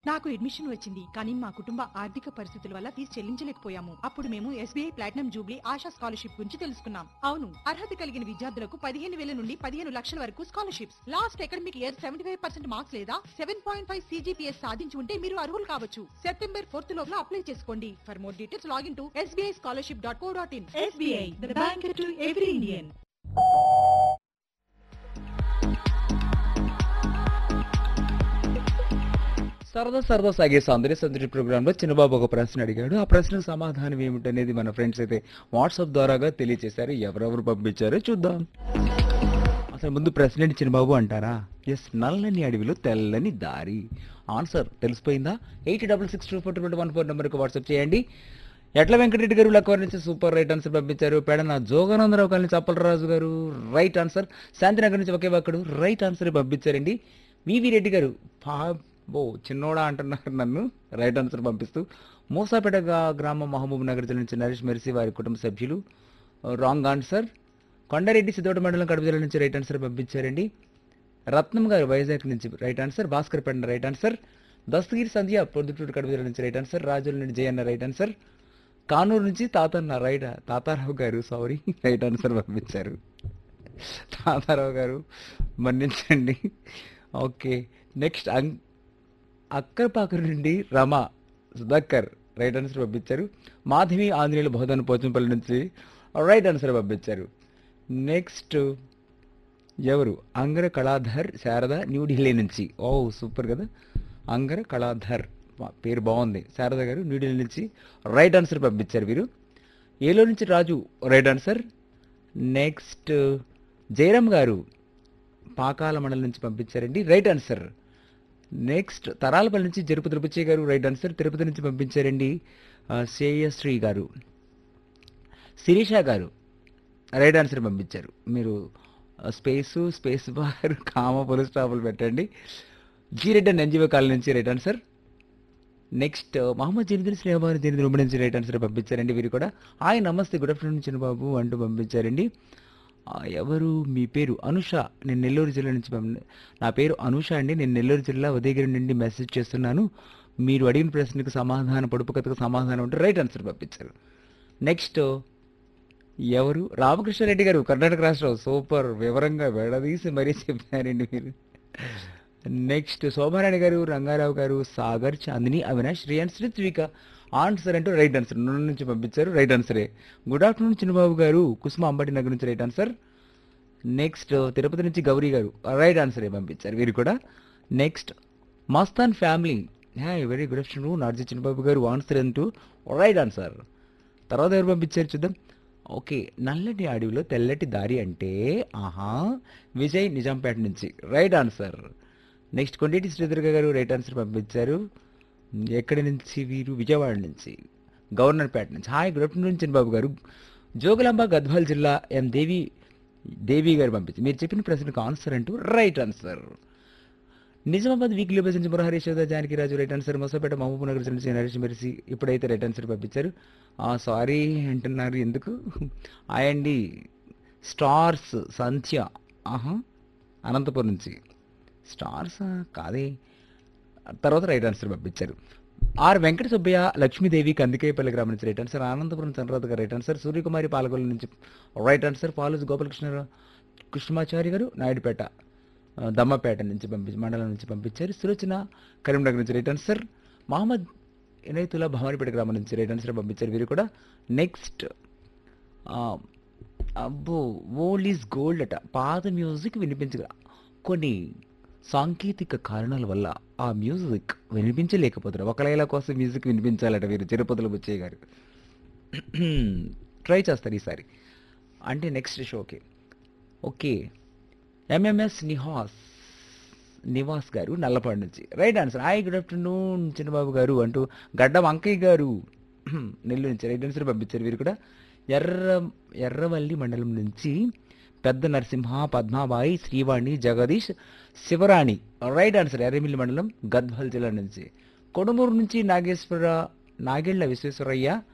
నాకు అడ్మిషన్ వచ్చింది కానీ మా కుటుంబ ఆర్థిక పరిస్థితుల వల్ల ఫీజు చెల్లించలేకపోయాము అప్పుడు మేము SBI platinum jubilee Asha scholarship గురించి తెలుసుకున్నాం అవును అర్హత కలిగిన విద్యార్థులకు పదిహేను వేల నుండి పదిహేను లక్షల వరకు scholarships last academic year seventy five percent marks లేదా సెవెన్ పాయింట్ ఫైవ్ సీజీపీఎస్ సాధించి ఉంటే మీరు అర్హులు కావచ్చు సెప్టెంబర్ ఫోర్త్ లోపల అప్లై చేసుకోండి for more details login to SBI scholarship dot co dot in SBI the bank to every Indian సరదా సరదా సాగే సౌందర్య సందడి ప్రోగ్రాంలో చిన్నబాబు ఒక ప్రశ్న అడిగాడు ఆ ప్రశ్నకు సమాధానం ఏమిటనేది మన ఫ్రెండ్స్ అయితే వాట్సాప్ ద్వారాగా తెలియజేశారు ఎవరెవరు పంపించారో చూద్దాం అసలు ముందు ప్రశ్న ఏంటి చిన్నబాబు అంటారా ఎస్ నల్లని అడవిలో తెల్లని దారి ఆన్సర్ తెలిసిపోయిందా eight double six two four two one four నెంబర్కి వాట్సాప్ చేయండి ఎట్ల వెంకటరెడ్డి గారు లక్వర్ నుంచి సూపర్ రైట్ ఆన్సర్ పంపించారు పేడన జోగానందరావు కాలనీ చప్పలరాజు గారు రైట్ ఆన్సర్ శాంతినగర్ నుంచి ఒకే ఒక్కడు రైట్ ఆన్సర్ పంపించారండి వివి రెడ్డి గారు బో చిన్నోడా అంటున్నారు నన్ను రైట్ ఆన్సర్ పంపిస్తూ మూసాపేట గా- గ్రామం మహబూబ్ నగర్ జిల్లా నుంచి నరేష్ మెర్సీ వారి కుటుంబ సభ్యులు రాంగ్ ఆన్సర్ కొండారెడ్డి సిద్ధోట మండలం కడప జిల్లా నుంచి రైట్ ఆన్సర్ పంపించారండి రత్నం గారు వైజాగ్ నుంచి right answer Bhaskar Penda right answer Dastagiri Sandhya Proddatur Kadapa జిల్లా నుంచి రైట్ ఆన్సర్ రాజుల నుండి జయన్న రైట్ ఆన్సర్ కానూరు నుంచి తాతన్న రైట్ తాతారావు గారు సారీ రైట్ ఆన్సర్ పంపించారు తాతారావు గారు మన్నించండి ఓకే నెక్స్ట్ అం అక్కరపాకరు నుండి రమ సుధాకర్ రైట్ ఆన్సర్ పంపించారు మాధవి ఆంజనేయులు బోధన పోచంపల్లి నుంచి రైట్ ఆన్సర్ పంపించారు నెక్స్ట్ ఎవరు అంగర కళాధర్ శారద న్యూఢిల్లీ నుంచి ఓ సూపర్ కదా అంగర కళాధర్ వా, పేరు బాగుంది శారద గారు న్యూఢిల్లీ నుంచి రైట్ ఆన్సర్ పంపించారు వీరు ఏలో నుంచి Raju right answer next Jayaram garu Pakala మండలం నుంచి పంపించారండి రైట్ ఆన్సర్ నెక్స్ట్ తరాలపల్లి నుంచి జరుపు తిరుపతి గారు రైట్ ఆన్సర్ తిరుపతి నుంచి పంపించారండి ఆ, శ్రేయశ్రీ గారు శిరీష గారు రైట్ ఆన్సర్ పంపించారు మీరు స్పేసు స్పేస్ బార్ కామ పోలీస్ స్టాపులు పెట్టండి జీరెడ్డి అండ్ ఎన్జిఓ కాలనీ నుంచి right answer next Mohammed Janadin Srihaban Janadin ఉమ్మడి నుంచి రైట్ ఆన్సర్ పంపించారండి వీరు కూడా హాయ్ నమస్తే గుడ్ ఆఫ్టర్నూన్ చిన్నబాబు అంటూ పంపించారండి ఆ, ఎవరు మీ పేరు అనుష నేను నెల్లూరు జిల్లా నుంచి పంపి నా పేరు అనుష అండి నేను నెల్లూరు జిల్లా ఉదయగిరి నుండి మెసేజ్ చేస్తున్నాను మీరు అడిగిన ప్రశ్నకు సమాధానం పొడుపు కథకు సమాధానం ఉంటే రైట్ ఆన్సర్ పంపించారు నెక్స్ట్ ఎవరు రామకృష్ణారెడ్డి గారు కర్ణాటక రాష్ట్రం సూపర్ వివరంగా విడదీసి మరీ చెప్పారండి మీరు నెక్స్ట్ శోభారాణి గారు రంగారావు గారు సాగర్ చాందిని అవినాష్ శ్రేయాన్స్ రిత్విక ఆన్సర్ అంటూ రైట్ ఆన్సర్ నన్ను నుంచి పంపించారు రైట్ ఆన్సరే గుడ్ ఆఫ్టర్నూన్ చిన్నబాబు గారు కుసుమ అంబటి నగర్ నుంచి రైట్ ఆన్సర్ నెక్స్ట్ తిరుపతి నుంచి గౌరీ గారు రైట్ ఆన్సరే పంపించారు వీరు కూడా next Mastan family hi very good afternoon నార్జీ చిన్నబాబు గారు ఆన్సర్ అంటూ రైట్ ఆన్సర్ తర్వాత ఎవరు పంపించారు చూద్దాం ఓకే నల్లటి అడవిలో తెల్లటి దారి అంటే ఆహా విజయ్ నిజాంపేట నుంచి right answer next Kondeti Sridurga garu right answer పంపించారు ఎక్కడి నుంచి వీరు విజయవాడ నుంచి గవర్నర్పేట నుంచి హాయ్ గుడ్ ఆఫ్టర్నూన్ చిన్నబాబు గారు జోగులాంబ గద్వాల్ జిల్లా ఎం దేవి దేవి గారు పంపించి మీరు చెప్పిన ప్రశ్నకు ఆన్సర్ అంటూ right answer Nizamabad weekly bus నుంచి Murahari Yashoda Janaki Raju right answer Mosapet Mahabubnagar నుంచి నరేష్ మెరిసి ఇప్పుడైతే రైట్ ఆన్సర్ పంపించారు సారీ అంటున్నారు ఎందుకు అండి స్టార్స్ సంధ్య ఆహా అనంతపురం నుంచి స్టార్స్ కాదే తర్వాత రైట్ ఆన్సర్ పంపించారు ఆర్ వెంకట సుబ్బయ్య లక్ష్మీదేవి కందికేపల్లి గ్రామం నుంచి రైట్ ఆన్సర్ అనంతపురం చంద్రరాధ గారు రైట్ ఆన్సర్ సూర్యకుమారి పాలకొల్లు నుంచి రైట్ ఆన్సర్ పాలస్ గోపాలకృష్ణ కృష్ణమాచారి గారు నాయుడుపేట ఆ, దమ్మపేట నుంచి పంపించి మండలం నుంచి పంపించారు సులోచన కరీంనగర్ నుంచి రైట్ ఆన్సర్ మహమ్మద్ ఇనైతుల్లా భవానీపేట గ్రామం నుంచి రైట్ ఆన్సర్ పంపించారు వీరు కూడా నెక్స్ట్ అబ్బో ఓల్డ్ ఈజ్ గోల్డ్ అట పాత మ్యూజిక్ వినిపించగా కొన్ని సాంకేతిక కారణాల వల్ల ఆ మ్యూజిక్ వినిపించలేకపోతున్నారు ఒక లైలా కోసం మ్యూజిక్ వినిపించాలట వీరు తిరుపతిలో బుచ్చయ్య గారు ట్రై చేస్తారు ఈసారి అంటే నెక్స్ట్ షోకి ఓకే ఎంఎంఎస్ నిహాస్ నివాస్ గారు నల్లపాడు నుంచి right answer hi good afternoon Chinnababu garu అంటూ గడ్డ వంకయ్య గారు నెల్లూరు నుంచి రైట్ ఆన్సర్ పంపించారు వీరు కూడా ఎర్ర ఎర్రవల్లి మండలం నుంచి పెద్ద నరసింహ పద్మాబాయి శ్రీవాణి జగదీష్ శివరాణి రైట్ ఆన్సర్ ఎర్రమిల్లి మండలం గద్వాల్ జిల్లా నుంచి కొడుమూరు నుంచి నాగేశ్వర నాగేళ్ల విశ్వేశ్వరయ్య